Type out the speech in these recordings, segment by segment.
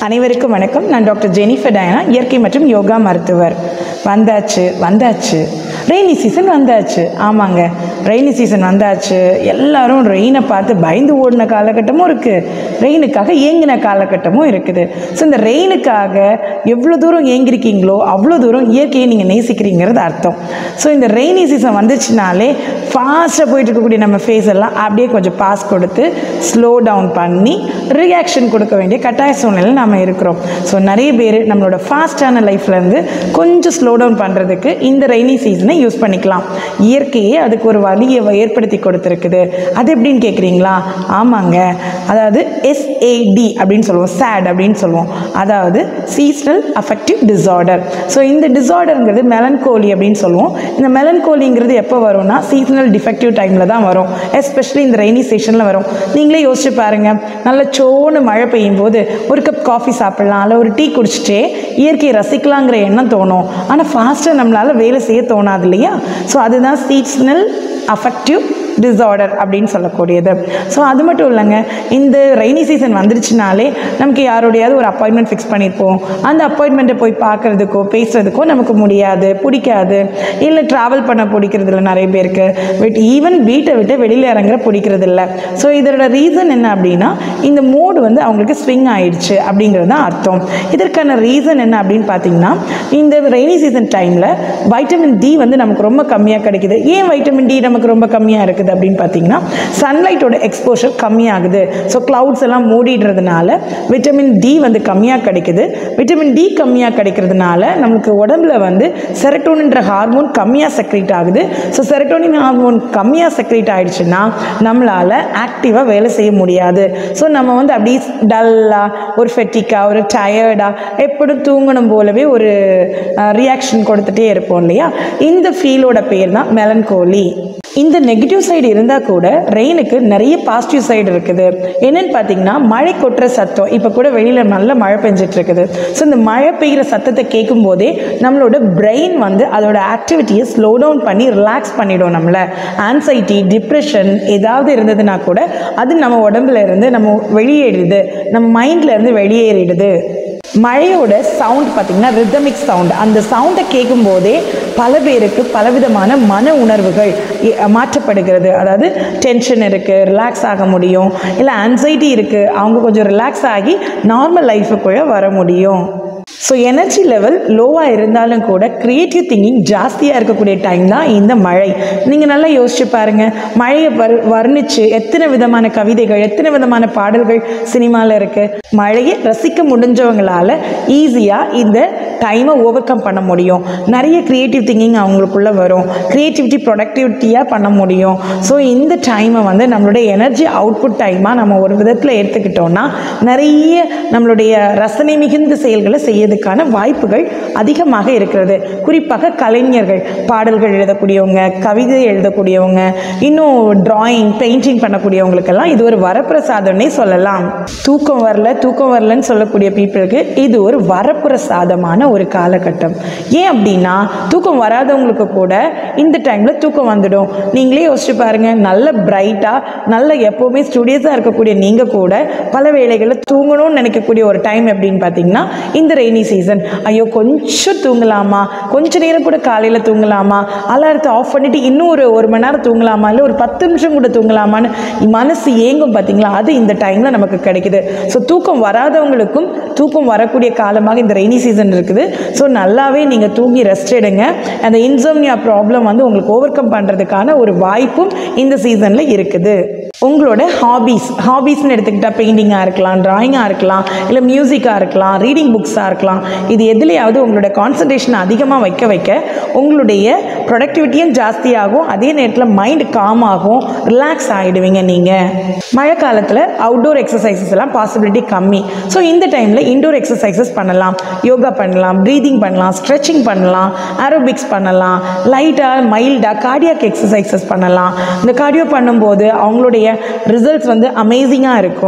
அனைவருக்கும் வணக்கம் நான் டாக்டர் ஜெனிஃபர் டயனா இயற்கை மற்றும் யோகா மருத்துவர் வந்தாச்சு வந்தாச்சு ரெய்னி சீசன் வந்தாச்சு ஆமாங்க ரெய்னி சீசன் வந்தாச்சு எல்லாரும் ரெயினை பார்த்து பயந்து ஓடின காலகட்டமும் இருக்குது ரெயினுக்காக ஏங்கின காலகட்டமும் இருக்குது ஸோ இந்த ரெயினுக்காக எவ்வளோ தூரம் ஏங்கிருக்கீங்களோ அவ்வளோ தூரம் இயற்கையை நீங்கள் நேசிக்கிறீங்கிறது அர்த்தம் ஸோ இந்த ரெய்னி சீசன் வந்துச்சுனாலே ஃபாஸ்ட்டாக போயிட்டு இருக்கக்கூடிய நம்ம ஃபேஸ் எல்லாம் அப்படியே கொஞ்சம் பாஸ் கொடுத்து ஸ்லோ டவுன் பண்ணி ரியாக்ஷன் கொடுக்க வேண்டிய கட்டாய சூழ்நிலையில் நாம் இருக்கிறோம் ஸோ நிறைய பேர் நம்மளோட ஃபாஸ்டான லைஃப்லேருந்து கொஞ்சம் ஸ்லோ டவுன் பண்ணுறதுக்கு இந்த ரெய்னி சீசனை யூஸ் பண்ணிக்கலாம் இயற்கையே அதுக்கு ஒரு வழியை ஏற்படுத்தி கொடுத்துருக்குது அது எப்படின்னு கேட்குறீங்களா ஆமாங்க அதாவது எஸ்ஏடி அப்படின்னு சொல்லுவோம் சேட் அப்படின்னு சொல்லுவோம் அதாவது சீசனல் அஃபெக்டிவ் டிஸார்டர் ஸோ இந்த டிஸார்டருங்கிறது மெலன்கோலி அப்படின்னு சொல்லுவோம் இந்த மெலன்கோலிங்கிறது எப்போ வரும்னா சீசனல் டிஃபெக்டிவ் டைமில் தான் வரும் எஸ்பெஷலி இந்த ரெய்னி ஸ்டேஷனில் வரும் நீங்களே யோசிச்சு பாருங்கள் நல்ல சோன்னு மழை பெய்யும் போது ஒரு கப் காஃபி சாப்பிட்லாம் இல்லை ஒரு டீ குடிச்சிட்டே இயற்கையை ரசிக்கலாங்கிற எண்ணம் தோணும் ஆனால் ஃபாஸ்ட்டாக நம்மளால் வேலை செய்ய தோணாது இல்லையா ஸோ அதுதான் சீசனல் அஃபெக்டிவ் டிஸார்டர் அப்படின்னு சொல்லக்கூடியது ஸோ அது மட்டும் இல்லைங்க இந்த ரெய்னி சீசன் வந்துருச்சுனாலே நமக்கு யாரோடையாவது ஒரு அப்பாயின்மெண்ட் ஃபிக்ஸ் பண்ணியிருப்போம் அந்த அப்பாயின்மெண்ட்டை போய் பார்க்குறதுக்கோ பேசுகிறதுக்கோ நமக்கு முடியாது பிடிக்காது இல்லை ட்ராவல் பண்ண பிடிக்கிறது இல்லை நிறைய பேருக்கு பட் ஈவன் வீட்டை விட்டு வெளியில் இறங்குற பிடிக்கிறது இல்லை ஸோ இதோட ரீசன் என்ன அப்படின்னா இந்த மூடு வந்து அவங்களுக்கு ஸ்விங் ஆயிடுச்சு அப்படிங்கிறது தான் அர்த்தம் இதற்கான ரீசன் என்ன அப்படின்னு பார்த்தீங்கன்னா இந்த ரெய்னி சீசன் டைமில் வைட்டமின் டி வந்து நமக்கு ரொம்ப கம்மியாக கிடைக்குது ஏன் வைட்டமின் டி நமக்கு ரொம்ப கம்மியாக இருக்குது அப்படின்னு பார்த்தீங்கன்னா சன்லைட்டோட எக்ஸ்போஷர் கம்மியாகுது ஸோ க்ளவுட்ஸ் எல்லாம் மூடிடுறதுனால விட்டமின் டி வந்து கம்மியாக கிடைக்குது விட்டமின் டி கம்மியாக கிடைக்கிறதுனால நமக்கு உடம்புல வந்து செரட்டோனின்ற ஹார்மோன் கம்மியாக செக்ரேட் ஆகுது ஸோ செரட்டோனின் ஹார்மோன் கம்மியாக செக்ரேட் ஆயிடுச்சுன்னா நம்மளால் ஆக்டிவாக வேலை செய்ய முடியாது ஸோ நம்ம வந்து அப்படியே டல்லாக ஒரு ஃபெட்டிக்காக ஒரு டயர்டாக எப்படும் தூங்கணும் போலவே ஒரு ரியாக்ஷன் கொடுத்துட்டே இருப்போம் இல்லையா இந்த ஃபீலோட பேர் தான் மெலன்கோலி இந்த நெகட்டிவ் சைடு இருந்தால் கூட ரெயினுக்கு நிறைய பாசிட்டிவ் சைடு இருக்குது என்னன்னு பார்த்தீங்கன்னா மழை கொட்டுற சத்தம் இப்போ கூட வெளியில் நல்ல மழை பெஞ்சிட்டு இருக்குது ஸோ இந்த மழை பெய்கிற சத்தத்தை கேட்கும் போதே நம்மளோட பிரெயின் வந்து அதோட ஆக்டிவிட்டியை ஸ்லோ டவுன் பண்ணி ரிலாக்ஸ் பண்ணிடும் நம்மளை ஆன்சைட்டி டிப்ரெஷன் ஏதாவது இருந்ததுன்னா கூட அது நம்ம உடம்புல இருந்து நம்ம வெளியேறிடுது நம்ம மைண்ட்ல இருந்து வெளியேறிடுது மழையோட சவுண்ட் பார்த்திங்கன்னா ரிதமிக் சவுண்ட் அந்த சவுண்டை கேட்கும்போதே பல பேருக்கு பலவிதமான மன உணர்வுகள் இ- மாற்றப்படுகிறது அதாவது டென்ஷன் இருக்குது ரிலாக்ஸ் ஆக முடியும் இல்லை ஆன்சைட்டி இருக்குது அவங்க கொஞ்சம் ரிலாக்ஸ் ஆகி நார்மல் லைஃபுக்குள்ளே வர முடியும் ஸோ எனர்ஜி லெவல் லோவாக இருந்தாலும் கூட க்ரியேட்டிவ் திங்கிங் ஜாஸ்தியாக இருக்கக்கூடிய டைம் தான் இந்த மழை நீங்கள் நல்லா யோசிச்சு பாருங்கள் மழையை வர் வர்ணித்து எத்தனை விதமான கவிதைகள் எத்தனை விதமான பாடல்கள் சினிமாவில் இருக்குது மழையை ரசிக்க முடிஞ்சவங்களால ஈஸியாக இந்த டைமை ஓவர் கம் பண்ண முடியும் நிறைய க்ரியேட்டிவ் திங்கிங் அவங்களுக்குள்ளே வரும் க்ரியேட்டிவிட்டி ப்ரொடக்டிவிட்டியாக பண்ண முடியும் ஸோ இந்த டைமை வந்து நம்மளுடைய எனர்ஜி அவுட்புட் டைமாக நம்ம ஒரு விதத்தில் எடுத்துக்கிட்டோம்னா நிறைய நம்மளுடைய ரசனை மிகுந்த செயல்களை செய்யறதுக்கான வாய்ப்புகள் அதிகமாக இருக்கிறது குறிப்பாக கலைஞர்கள் பாடல்கள் எழுதக்கூடியவங்க கவிதை எழுதக்கூடியவங்க இன்னும் டிராயிங் பெயிண்டிங் பண்ணக்கூடியவங்களுக்கெல்லாம் இது ஒரு வரப்பிரசாதம்னே சொல்லலாம் தூக்கம் வரல தூக்கம் வரலன்னு சொல்லக்கூடிய பீப்புளுக்கு இது ஒரு வரப்பிரசாதமான ஒரு காலகட்டம் ஏன் அப்படின்னா தூக்கம் வராதவங்களுக்கு கூட இந்த டைமில் தூக்கம் வந்துடும் நீங்களே யோசிச்சு பாருங்க நல்ல பிரைட்டாக நல்ல எப்போவுமே ஸ்டுடியஸாக இருக்கக்கூடிய நீங்கள் கூட பல வேளைகளில் தூங்கணும்னு நினைக்கக்கூடிய ஒரு டைம் எப்படின்னு பார்த்தீங்கன்னா இந்த ரெய்னி சீசன் ஐயோ கொஞ்சம் தூங்கலாமா கொஞ்ச நேரம் கூட காலையில் தூங்கலாமா அலாரத்தை ஆஃப் பண்ணிட்டு இன்னும் ஒரு ஒரு மணி நேரம் தூங்கலாமா இல்லை ஒரு பத்து நிமிஷம் கூட தூங்கலாமான்னு மனசு ஏங்கும் பார்த்தீங்களா அது இந்த டைமில் நமக்கு கிடைக்குது ஸோ தூக்கம் வராதவங்களுக்கும் தூக்கம் வரக்கூடிய காலமாக இந்த ரெய்னி சீசன் இருக்குது ஸோ நல்லாவே நீங்கள் தூங்கி ரெஸ்ட் எடுங்க அந்த இன்சோம்னியா ப்ராப்ளம் வந்து உங்களுக்கு ஓவர் கம் பண்ணுறதுக்கான ஒரு வாய்ப்பும் இந்த சீசனில் இருக்குது உங்களோட ஹாபீஸ் ஹாபீஸ்னு எடுத்துக்கிட்டால் பெயிண்டிங்காக இருக்கலாம் ட்ராயிங்காக இருக்கலாம் இல்லை மியூசிக்காக இருக்கலாம் ரீடிங் புக்ஸாக இருக்கலாம் இது எதுலையாவது உங்களோட கான்சன்ட்ரேஷனை அதிகமாக வைக்க வைக்க உங்களுடைய ப்ரொடக்டிவிட்டியும் ஜாஸ்தியாகும் அதே நேரத்தில் மைண்ட் காம் ஆகும் ரிலாக்ஸ் ஆகிடுவீங்க நீங்கள் மழை காலத்தில் அவுட்டோர் எக்ஸசைசஸ் எல்லாம் பாசிபிலிட்டி கம்மி ஸோ இந்த டைமில் இன்டோர் எக்ஸசைசஸ் பண்ணலாம் யோகா பண்ணலாம் ப்ரீதிங் பண்ணலாம் ஸ்ட்ரெச்சிங் பண்ணலாம் ஆரோபிக்ஸ் பண்ணலாம் லைட்டாக மைல்டாக கார்டியாக் எக்ஸசைசஸ் பண்ணலாம் இந்த கார்டியோ பண்ணும்போது அவங்களுடைய ரிசல்ட்ஸ் வந்து அமேசிங்காக இருக்கும்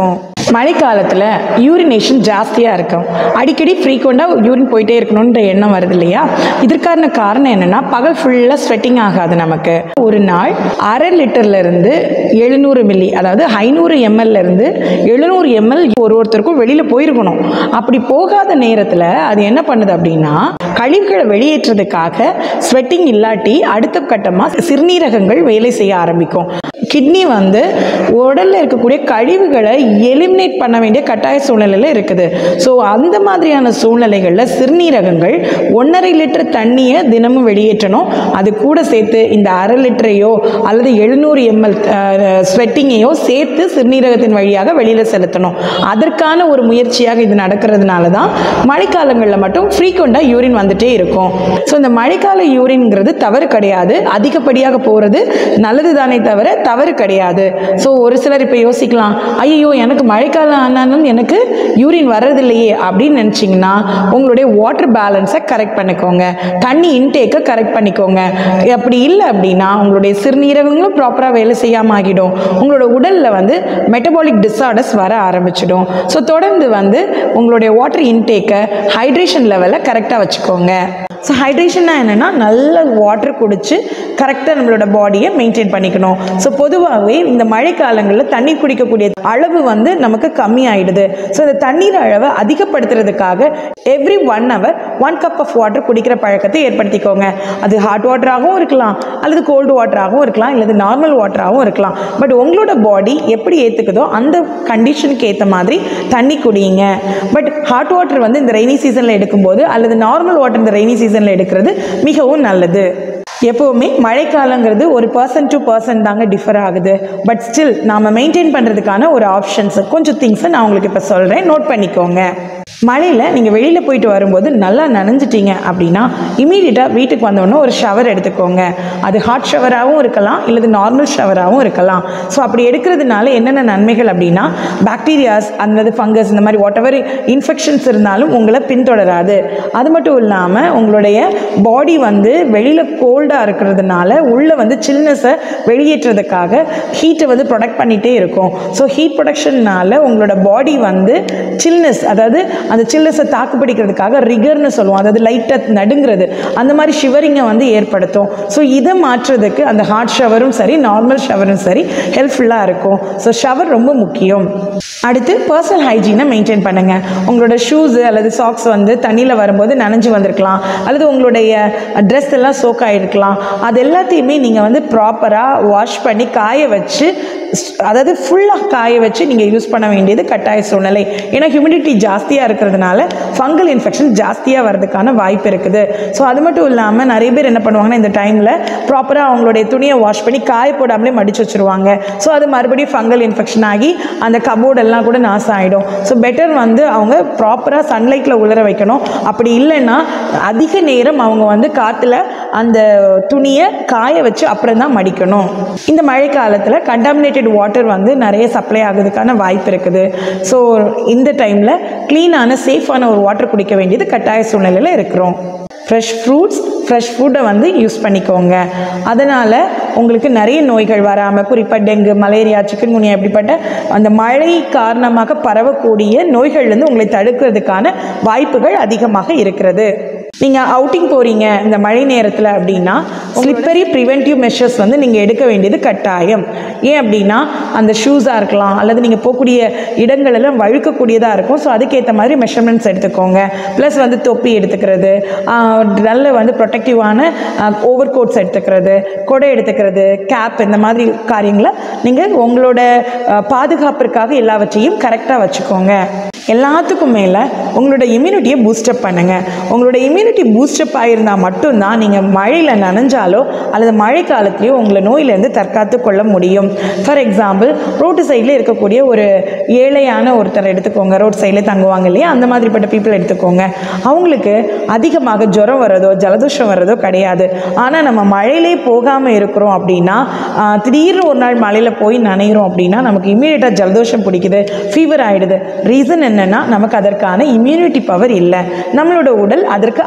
மழைக்காலத்தில் யூரினேஷன் ஜாஸ்தியாக இருக்கும் அடிக்கடி ஃப்ரீக்வெண்ட்டாக யூரின் போயிட்டே இருக்கணுன்ற எண்ணம் வருது இல்லையா இதற்கான காரணம் என்னென்னா பகல் ஃபுல்லாக ஸ்வெட்டிங் ஆகாது நமக்கு ஒரு நாள் அரை லிட்டர்லேருந்து எழுநூறு மில்லி அதாவது ஐநூறு எம்எல்லேருந்து எழுநூறு எம்எல் ஒரு ஒருத்தருக்கும் வெளியில் போயிருக்கணும் அப்படி போகாத நேரத்தில் அது என்ன பண்ணுது அப்படின்னா கழிவுகளை வெளியேற்றதுக்காக ஸ்வெட்டிங் இல்லாட்டி அடுத்த கட்டமாக சிறுநீரகங்கள் வேலை செய்ய ஆரம்பிக்கும் கிட்னி வந்து உடலில் இருக்கக்கூடிய கழிவுகளை எலிமினேட் பண்ண வேண்டிய கட்டாய சூழ்நிலையில் இருக்குது ஸோ அந்த மாதிரியான சூழ்நிலைகளில் சிறுநீரகங்கள் ஒன்றரை லிட்டர் தண்ணியை தினமும் வெளியேற்றணும் அது கூட சேர்த்து இந்த அரை லிட்டரையோ அல்லது எழுநூறு எம்எல் ஸ்வெட்டிங்கையோ சேர்த்து சிறுநீரகத்தின் வழியாக வெளியில் செலுத்தணும் அதற்கான ஒரு முயற்சியாக இது நடக்கிறதுனால தான் மழைக்காலங்களில் மட்டும் ஃப்ரீக்வெண்ட்டாக யூரின் வந்துட்டே இருக்கும் ஸோ இந்த மழைக்கால யூரின்ங்கிறது தவறு கிடையாது அதிகப்படியாக போகிறது நல்லது தானே தவிர தவறு கிடையாது ஸோ ஒரு சிலர் இப்போ யோசிக்கலாம் ஐயோ எனக்கு மழைக்காலம் ஆனாலும் எனக்கு யூரின் வர்றதில்லையே அப்படின்னு நினச்சிங்கன்னா உங்களுடைய வாட்டர் பேலன்ஸை கரெக்ட் பண்ணிக்கோங்க தண்ணி இன்டேக்கை கரெக்ட் பண்ணிக்கோங்க அப்படி இல்லை அப்படின்னா உங்களுடைய சிறுநீரகங்களும் ப்ராப்பராக வேலை செய்யாமல் ஆகிடும் உங்களோட உடலில் வந்து மெட்டபாலிக் டிஸார்டர்ஸ் வர ஆரம்பிச்சிடும் ஸோ தொடர்ந்து வந்து உங்களுடைய வாட்டர் இன்டேக்கை ஹைட்ரேஷன் லெவலை கரெக்டாக வச்சுக்கோங்க ஸோ ஹைட்ரேஷன்னா என்னென்னா நல்ல வாட்டர் குடிச்சு கரெக்டாக நம்மளோட பாடியை மெயின்டைன் பண்ணிக்கணும் ஸோ பொதுவாகவே இந்த மழைக்காலங்களில் தண்ணீர் குடிக்கக்கூடிய அளவு வந்து நமக்கு கம்மி ஆயிடுது ஸோ இந்த தண்ணீர் அளவை அதிகப்படுத்துறதுக்காக every one hour one cup of water குடிக்கிற பழக்கத்தை ஏற்படுத்திக்கோங்க அது ஹாட் வாட்டராகவும் இருக்கலாம் அல்லது கோல்டு வாட்டராகவும் இருக்கலாம் இல்லது நார்மல் வாட்டராகவும் இருக்கலாம் பட் உங்களோட பாடி எப்படி ஏற்றுக்குதோ அந்த கண்டிஷனுக்கு ஏற்ற மாதிரி தண்ணி குடியுங்க பட் ஹாட் வாட்டர் வந்து இந்த ரெய்னி சீசனில் எடுக்கும்போது அல்லது நார்மல் வாட்டர் இந்த ரெய்னி சீசனில் எடுக்கிறது மிகவும் நல்லது எப்போவுமே மழைக்காலங்கிறது ஒரு பர்சன் டு பர்சன் தாங்க டிஃபர் ஆகுது பட் ஸ்டில் நாம் மெயின்டைன் பண்ணுறதுக்கான ஒரு ஆப்ஷன்ஸ் கொஞ்சம் திங்ஸை நான் உங்களுக்கு இப்போ சொல்கிறேன் நோட் பண்ணிக்கோங்க மழையில் நீங்கள் வெளியில் போயிட்டு வரும்போது நல்லா நனைஞ்சிட்டீங்க அப்படின்னா இமீடியட்டாக வீட்டுக்கு வந்தோடனே ஒரு ஷவர் எடுத்துக்கோங்க அது ஹாட் ஷவராகவும் இருக்கலாம் இல்லது நார்மல் ஷவராகவும் இருக்கலாம் ஸோ அப்படி எடுக்கிறதுனால என்னென்ன நன்மைகள் அப்படின்னா பாக்டீரியாஸ் அல்லது ஃபங்கஸ் இந்த மாதிரி வாட் எவர் இன்ஃபெக்ஷன்ஸ் இருந்தாலும் உங்களை பின்தொடராது அது மட்டும் இல்லாமல் உங்களுடைய பாடி வந்து வெளியில் கோல்டாக இருக்கிறதுனால உள்ளே வந்து சில்னஸை வெளியேற்றுறதுக்காக ஹீட்டை வந்து ப்ரொடக்ட் பண்ணிகிட்டே இருக்கும் ஸோ ஹீட் ப்ரொடக்ஷன்னால உங்களோட பாடி வந்து சில்னஸ் அதாவது அந்த சில்னஸை தாக்கு பிடிக்கிறதுக்காக ரிகர்னு சொல்லுவோம் அதாவது லைட்டாக நடுங்கிறது அந்த மாதிரி ஷிவரிங்கை வந்து ஏற்படுத்தும் ஸோ இதை மாற்றுறதுக்கு அந்த ஹாட் ஷவரும் சரி நார்மல் ஷவரும் சரி ஹெல்ப்ஃபுல்லாக இருக்கும் ஸோ ஷவர் ரொம்ப முக்கியம் அடுத்து பர்சனல் ஹைஜீனை மெயின்டைன் பண்ணுங்கள் உங்களோட ஷூஸு அல்லது சாக்ஸ் வந்து தண்ணியில் வரும்போது நனைஞ்சு வந்திருக்கலாம் அல்லது உங்களுடைய ட்ரெஸ் எல்லாம் சோக் ஆகிருக்கலாம் அது எல்லாத்தையுமே நீங்கள் வந்து ப்ராப்பராக வாஷ் பண்ணி காய வச்சு அதாவது ஃபுல்லாக காய வச்சு நீங்கள் யூஸ் பண்ண வேண்டியது கட்டாய சூழ்நிலை ஏன்னா ஹியூமிடிட்டி ஜாஸ்தியாக இருக்கிறதுனால ஃபங்கல் இன்ஃபெக்ஷன் ஜாஸ்தியாக வர்றதுக்கான வாய்ப்பு இருக்குது ஸோ அது மட்டும் இல்லாமல் நிறைய பேர் என்ன பண்ணுவாங்கன்னா இந்த டைமில் ப்ராப்பராக அவங்களுடைய துணியை வாஷ் பண்ணி காய போடாமலே மடிச்சு வச்சுருவாங்க ஸோ அது மறுபடியும் ஃபங்கல் இன்ஃபெக்ஷன் ஆகி அந்த கபோர்டெல்லாம் கூட நாசம் ஆகிடும் ஸோ பெட்டர் வந்து அவங்க ப்ராப்பராக சன்லைட்டில் உலர வைக்கணும் அப்படி இல்லைன்னா அதிக நேரம் அவங்க வந்து காற்றுல அந்த துணியை காய வச்சு அப்புறம் தான் மடிக்கணும் இந்த மழை காலத்தில் கண்டாமினேட்டட் வாட்டர் வந்து நிறைய சப்ளை ஆகுறதுக்கான வாய்ப்பு இருக்குது ஸோ இந்த டைமில் க்ளீனான சேஃபான ஒரு வாட்டர் குடிக்க வேண்டியது கட்டாய சூழ்நிலையில் இருக்கிறோம் ஃப்ரெஷ் ஃப்ரூட்ஸ் ஃப்ரெஷ் ஃபுட்டை வந்து யூஸ் பண்ணிக்கோங்க அதனால் உங்களுக்கு நிறைய நோய்கள் வராமல் குறிப்பாக டெங்கு மலேரியா சிக்கன்குனியா இப்படிப்பட்ட அந்த மழை காரணமாக பரவக்கூடிய நோய்கள்லேருந்து உங்களை தடுக்கிறதுக்கான வாய்ப்புகள் அதிகமாக இருக்கிறது நீங்கள் அவுட்டிங் போகிறீங்க இந்த மழை நேரத்தில் அப்படின்னா ஸ்லிப்பரி ப்ரிவென்டிவ் மெஷர்ஸ் வந்து நீங்கள் எடுக்க வேண்டியது கட்டாயம் ஏன் அப்படின்னா அந்த ஷூஸாக இருக்கலாம் அல்லது நீங்கள் போகக்கூடிய இடங்கள் எல்லாம் வழுக்கக்கூடியதாக இருக்கும் ஸோ அதுக்கேற்ற மாதிரி மெஷர்மெண்ட்ஸ் எடுத்துக்கோங்க ப்ளஸ் வந்து தொப்பி எடுத்துக்கிறது ஆஹ், நல்ல வந்து ப்ரொடெக்டிவான ஓவர் கோட்ஸ் எடுத்துக்கிறது கொடை எடுத்துக்கிறது கேப் இந்த மாதிரி காரியங்களை நீங்கள் உங்களோட ஆஹ், பாதுகாப்பிற்காக எல்லாவற்றையும் கரெக்டாக வச்சுக்கோங்க எல்லாத்துக்கும் மேலே உங்களோட இம்யூனிட்டியை பூஸ்டப் பண்ணுங்கள் உங்களோட இம்யூனிட்டி பூஸ்டப் ஆகியிருந்தால் மட்டும்தான் நீங்கள் மழையில் நனைஞ்சாலோ அல்லது மழை காலத்திலையோ உங்களை நோயிலேருந்து தற்காத்து கொள்ள முடியும் ஃபார் எக்ஸாம்பிள் ரோட்டு சைடில் இருக்கக்கூடிய ஒரு ஏழையான ஒருத்தர் எடுத்துக்கோங்க ரோட் சைடில் தங்குவாங்க இல்லையா அந்த மாதிரிப்பட்ட பீப்புள் எடுத்துக்கோங்க அவங்களுக்கு அதிகமாக ஜுரம் வர்றதோ ஜலதோஷம் வர்றதோ கிடையாது ஆனால் நம்ம மழையிலே போகாமல் இருக்கிறோம் அப்படின்னா ஆஹ், திடீர்னு ஒரு நாள் மழையில் போய் நனைகிறோம் அப்படின்னா நமக்கு இம்மீடியட்டாக ஜலதோஷம் பிடிக்குது ஃபீவர் ஆகிடுது ரீசன் என்னென்னா நமக்கு அதற்கான இம்யூனிட்டி பவர் இல்லை நம்மளோட உடல் அதற்கு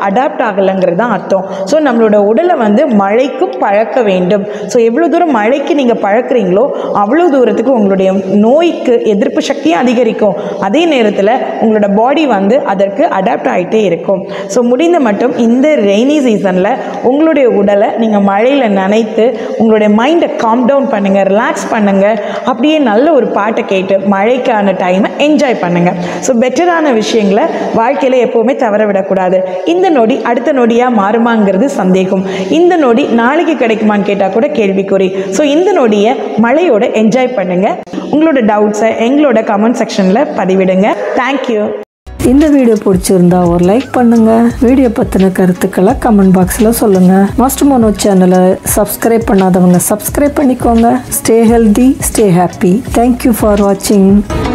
அடாப்ட் ஆகலைங்கிறது தான் அர்த்தம் ஸோ நம்மளோட உடலை வந்து மழைக்கும் பழக்க வேண்டும் ஸோ எவ்வளோ தூரம் மழைக்கு நீங்கள் பழக்கிறீங்களோ அவ்வளோ தூரத்துக்கு உங்களுடைய நோய்க்கு எதிர்ப்பு சக்தியும் அதிகரிக்கும் அதே நேரத்தில் உங்களோட பாடி வந்து அதற்கு அடாப்ட் ஆகிட்டே இருக்கும் ஸோ முடிந்த மட்டும் இந்த ரெய்னி சீசனில் உங்களுடைய உடலை நீங்கள் மழையில் நனைத்து உங்களுடைய மைண்டை காம் டவுன் பண்ணுங்கள் ரிலாக்ஸ் பண்ணுங்கள் அப்படியே நல்ல ஒரு பாட்டை கேட்டு மழைக்கான டைமை என்ஜாய் பண்ணுங்கள் ஸோ பெட்டரான விஷயங்களை வாழ்க்கையில் எப்போவுமே தவற விடக்கூடாது இந்த நொடி அடுத்த நொடியாக மாறுமாங்கிறது சந்தேகம் இந்த நொடி நாளைக்கு கிடைக்குமான்னு கேட்டால் கூட கேள்விக்குறி ஸோ இந்த நொடியை மழையோட என்ஜாய் பண்ணுங்கள் உங்களோட டவுட்ஸை எங்களோட கமெண்ட் செக்ஷனில் பதிவிடுங்க தேங்க்யூ இந்த வீடியோ பிடிச்சிருந்தா ஒரு லைக் பண்ணுங்க வீடியோ பற்றின கருத்துக்களை கமெண்ட் பாக்ஸில் சொல்லுங்க மாஸ்டர் மோனோ சேனலை சப்ஸ்கிரைப் பண்ணாதவங்க சப்ஸ்கிரைப் பண்ணிக்கோங்க stay healthy stay happy thank you for வாட்சிங்